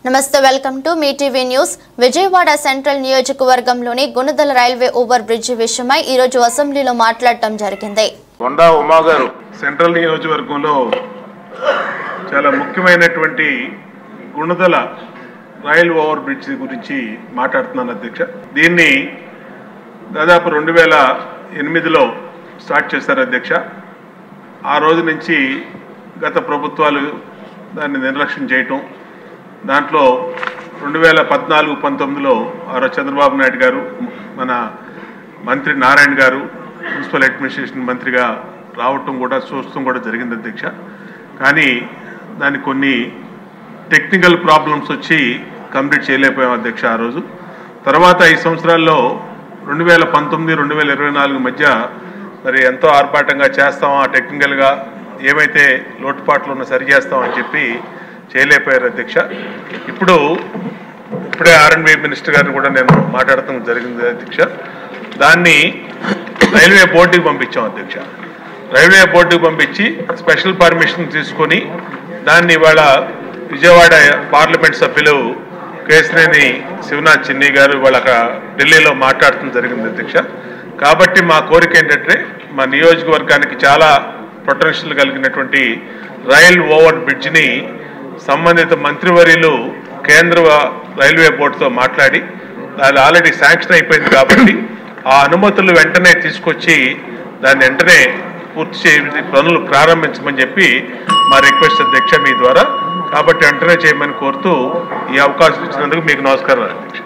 నమస్తే welcome to Mee TV news Vijayawada central నియోజకవర్గంలోని Gunadala railway over bridge విషయమై ఈ రోజు అసెంబ్లీలో మాట్లాడటం జరిగింది కొండా ఉమా గారు సెంట్రల్ నియోజకవర్గంలో చాలా ముఖ్యమైనటువంటి గుణదల రైల్ ఓవర్ బ్రిడ్జ్ గురించి మాట్లాడుతున్నాను అధ్యక్ష దీన్ని దాదాపు రెండు వేల ఎనిమిదిలో స్టార్ట్ చేశారు అధ్యక్ష ఆ రోజు నుంచి గత ప్రభుత్వాలు దాన్ని నిర్లక్ష్యం చేయటం దాంట్లో రెండు వేల పద్నాలుగు పంతొమ్మిదిలో ఆరో చంద్రబాబు నాయుడు గారు మన మంత్రి నారాయణ గారు మున్సిపల్ అడ్మినిస్ట్రేషన్ మంత్రిగా రావటం కూడా చూడటం కూడా జరిగింది అధ్యక్ష కానీ దాని కొన్ని టెక్నికల్ ప్రాబ్లమ్స్ వచ్చి కంప్లీట్ చేయలేకపోయాం అధ్యక్ష ఆ రోజు తర్వాత ఐదు సంవత్సరాల్లో రెండు వేల పంతొమ్మిది రెండు వేల ఇరవై నాలుగు మధ్య మరి ఎంతో ఆర్భాటంగా చేస్తామా టెక్నికల్గా ఏమైతే లోటుపాట్లు ఉన్నా సరి చేస్తామని చెప్పి చేయలేకపోయారు అధ్యక్ష ఇప్పుడు ఇప్పుడే ఆర్ఎండ్బి మినిస్టర్ గారిని కూడా నేను మాట్లాడటం జరిగింది అధ్యక్ష దాన్ని రైల్వే బోర్డుకి పంపించాం అధ్యక్ష రైల్వే బోర్డుకి పంపించి స్పెషల్ పర్మిషన్ తీసుకొని దాన్ని ఇవాళ విజయవాడ పార్లమెంట్ సభ్యులు కేసినేని శివనాథ్ చిన్ని గారు ఇవాళ అక్కడ ఢిల్లీలో మాట్లాడటం జరిగింది అధ్యక్ష కాబట్టి మా కోరిక ఏంటంటే మా నియోజకవర్గానికి చాలా పొటెన్షియల్ కలిగినటువంటి రైల్ ఓవర్ బ్రిడ్జ్ని సంబంధిత మంత్రివర్యులు కేంద్ర రైల్వే బోర్డుతో మాట్లాడి అది ఆల్రెడీ శాంక్షన్ అయిపోయింది కాబట్టి ఆ అనుమతులు వెంటనే తీసుకొచ్చి దాన్ని వెంటనే పూర్తి చేయ పనులు ప్రారంభించమని చెప్పి మా రిక్వెస్ట్ అధ్యక్ష మీ ద్వారా కాబట్టి వెంటనే చేయమని కోరుతూ ఈ అవకాశం ఇచ్చినందుకు మీకు నమస్కారం అధ్యక్ష